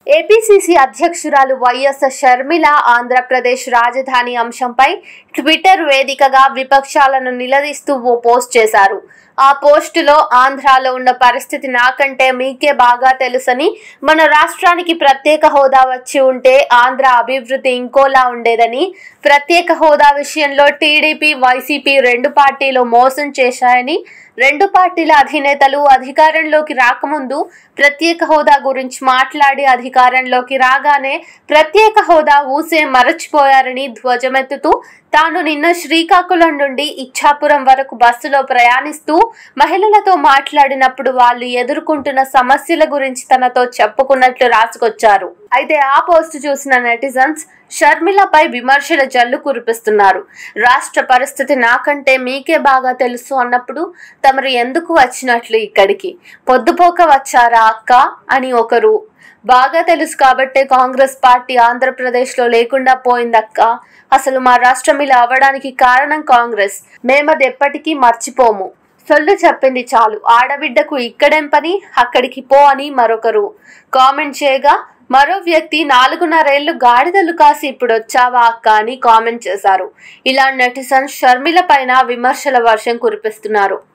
APCC అధ్యక్షురాలు YS Sharmila Andhra Pradesh రాజధాని అంశంపై ట్విట్టర్ వేదికగా విపక్షాలను నిలదీస్తూ ఓ పోస్ట్ చేశారు ఆ పోస్టులో ఆంధ్రాలో ఉన్న పరిస్థితి నాకంటే మీకే బాగా తెలుసని మన రాష్ట్రానికి ప్రత్యేక హోదా వచ్చి ఉంటే ఆంధ్ర అభివృద్ధి ఇంకోలా ఉండేదని ప్రత్యేక హోదా విషయంలో టీడీపీ వైసీపీ రెండు పార్టీలు మోసం చేశాయని రెండు పార్టీల అధినేతలు అధికారంలోకి రాకముందు ప్రత్యేక హోదా గురించి మాట్లాడి అధికారంలోకి రాగానే ప్రత్యేక హోదా ఊసే మరచిపోయారని ధ్వజమెత్తుతూ తాను నిన్న శ్రీకాకుళం నుండి ఇచ్చాపురం వరకు బస్సులో ప్రయాణిస్తూ మహిళలతో మాట్లాడినప్పుడు వాళ్ళు ఎదుర్కొంటున్న సమస్యల గురించి తనతో చెప్పుకున్నట్లు రాసుకొచ్చారు అయితే ఆ పోస్ట్ చూసిన నెటిజన్స్ షర్మిలపై విమర్శల జల్లు కురిపిస్తున్నారు రాష్ట్ర పరిస్థితి నాకంటే మీకే బాగా తెలుసు అన్నప్పుడు తమరు ఎందుకు వచ్చినట్లు ఇక్కడికి పొద్దుపోక వచ్చారా అక్క అని ఒకరు బాగా తెలుసు కాబట్టే కాంగ్రెస్ పార్టీ ఆంధ్రప్రదేశ్లో లేకుండా పోయిందక్క అసలు మా రాష్ట్రం ఇలా అవ్వడానికి కారణం కాంగ్రెస్ మేమది ఎప్పటికీ మర్చిపోము సొల్లు చెప్పింది చాలు ఆడబిడ్డకు ఇక్కడేం పని అక్కడికి పో అని మరొకరు కామెంట్ చేయగా మరో వ్యక్తి నాలుగున్నరేళ్లు గాడిదలు కాసి ఇప్పుడు వచ్చావా అక్క అని కామెంట్ చేశారు ఇలా నెటిజన్స్ షర్మిల పైన విమర్శల వర్షం కురిపిస్తున్నారు